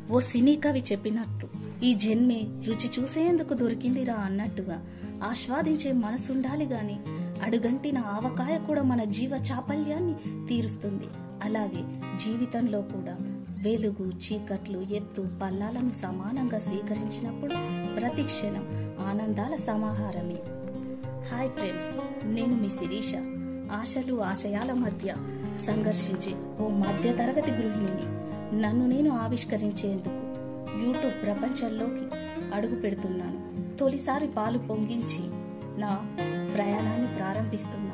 ఓ సినీ కవి చెప్పినట్టు ఈ జన్మే రుచి చూసేందుకు దొరికిందిరా అన్నట్టుగా ఆస్వాదించే మనసుండాలి గాని అడుగంటిన ఆవకాయ కూడా మన జీవ చాపల్యాన్ని తీరుస్తుంది అలాగే జీవితంలో కూడా వెలుగు చీకట్లు ఎత్తు పల్లాలను సమానంగా స్వీకరించినప్పుడు ప్రతి క్షణం ఆనందాల సమాహారమే హాయ్ ఫ్రెండ్స్ నేను మీ శిరీష ఆశలు ఆశయాల మధ్య సంఘర్షించే ఓ మధ్య తరగతి గృహిణిని నన్ను నేను ఆవిష్కరించేందుకు యూట్యూబ్ ప్రపంచంలోకి అడుగు పెడుతున్నాను తొలిసారి పాలు పొంగించి నా ప్రయాణాన్ని ప్రారంభిస్తున్నాను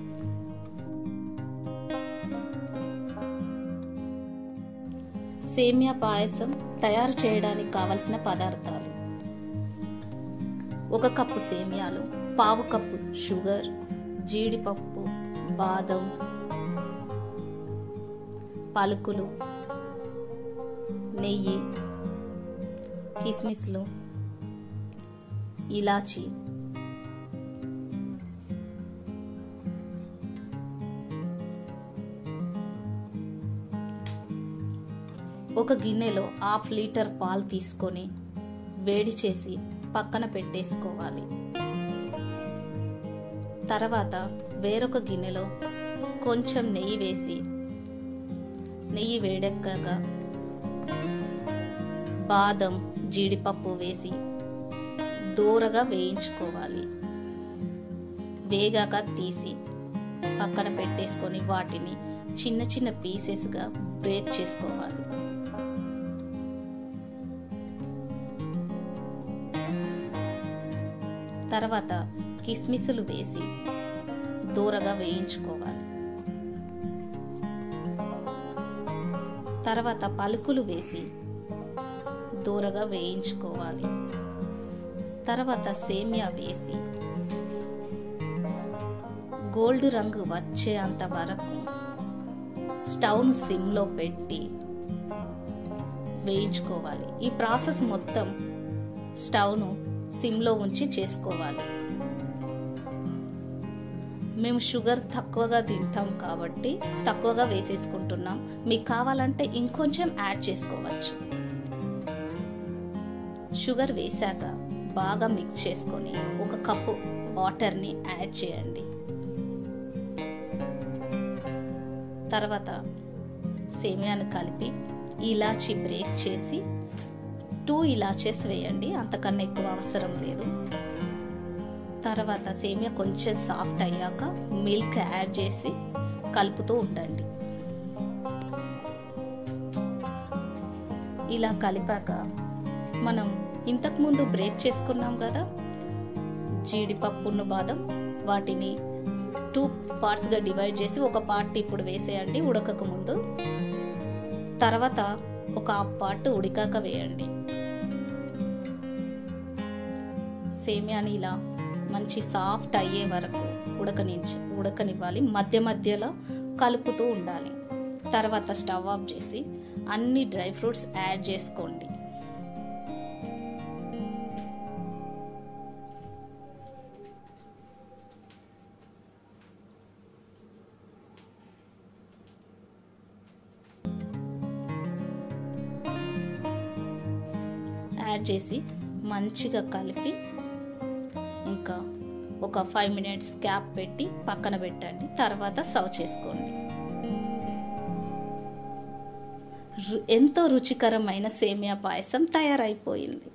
సేమియా పాయసం తయారు చేయడానికి కావలసిన పదార్థాలు ఒక కప్పు సేమియాలు పావు కప్పు షుగర్ జీడిపప్పు బాదం పలుకులు నెయ్యి కిస్మిస్లు ఇలాచి ఒక గిన్నెలో హాఫ్ లీటర్ పాలు తీసుకొని వేడి చేసి పక్కన పెట్టేసుకోవాలి తర్వాత వేరొక గిన్నెలో కొంచెం నెయ్యి వేసి నెయ్యి వేడెక్కాక బాదం జీడిపప్పు వేసి దూరగా వేయించుకోవాలి వేగాక తీసి పక్కన పెట్టేసుకొని వాటిని చిన్న చిన్న పీసెస్గా బ్రేక్ చేసుకోవాలి తర్వాత కిస్మిస్లు వేసి దూరగా వేయించుకోవాలి తర్వాత పలుకులు వేసి దూరగా వేయించుకోవాలి తర్వాత సేమియా వేసి గోల్డ్ రంగు వచ్చేంత వరకు స్టవ్ను సిమ్లో పెట్టి వేయించుకోవాలి ఈ ప్రాసెస్ మొత్తం స్టవ్ను సిమ్లో ఉంచి చేసుకోవాలి మేము షుగర్ తక్కువగా తింటాం కాబట్టి తక్కువగా వేసేసుకుంటున్నాం మీకు కావాలంటే ఇంకొంచెం యాడ్ చేసుకోవచ్చు షుగర్ వేశాక బాగా మిక్స్ చేసుకొని ఒక కప్పు వాటర్ని యాడ్ చేయండి తర్వాత సేమియాను కలిపి ఇలాచి బ్రేక్ చేసి టూ ఇలాచెస్ వేయండి అంతకన్నా ఎక్కువ అవసరం లేదు తర్వాత సేమియా కొంచెం సాఫ్ట్ అయ్యాక మిల్క్ యాడ్ చేసి కలుపుతూ ఉండండి ఇలా కలిపాక మనం ఇంతకుముందు బ్రేక్ చేసుకున్నాం కదా జీడిపప్పును బాదం వాటిని టూ పార్ట్స్గా డివైడ్ చేసి ఒక పార్ట్ ఇప్పుడు వేసేయండి ఉడకక ముందు తర్వాత ఒక హాఫ్ పార్ట్ ఉడికాక వేయండి సేమియాని ఇలా మంచి సాఫ్ట్ అయ్యే వరకు ఉడకనించి ఉడకనివ్వాలి మధ్య మధ్యలో కలుపుతూ ఉండాలి తర్వాత స్టవ్ ఆఫ్ చేసి అన్ని డ్రై ఫ్రూట్స్ యాడ్ చేసుకోండి యాడ్ చేసి మంచిగా కలిపి ఇంకా ఒక ఫైవ్ మినిట్స్ గ్యాప్ పెట్టి పక్కన పెట్టండి తర్వాత సర్వ్ చేసుకోండి రు- ఎంతో రుచికరమైన సేమియా పాయసం తయారైపోయింది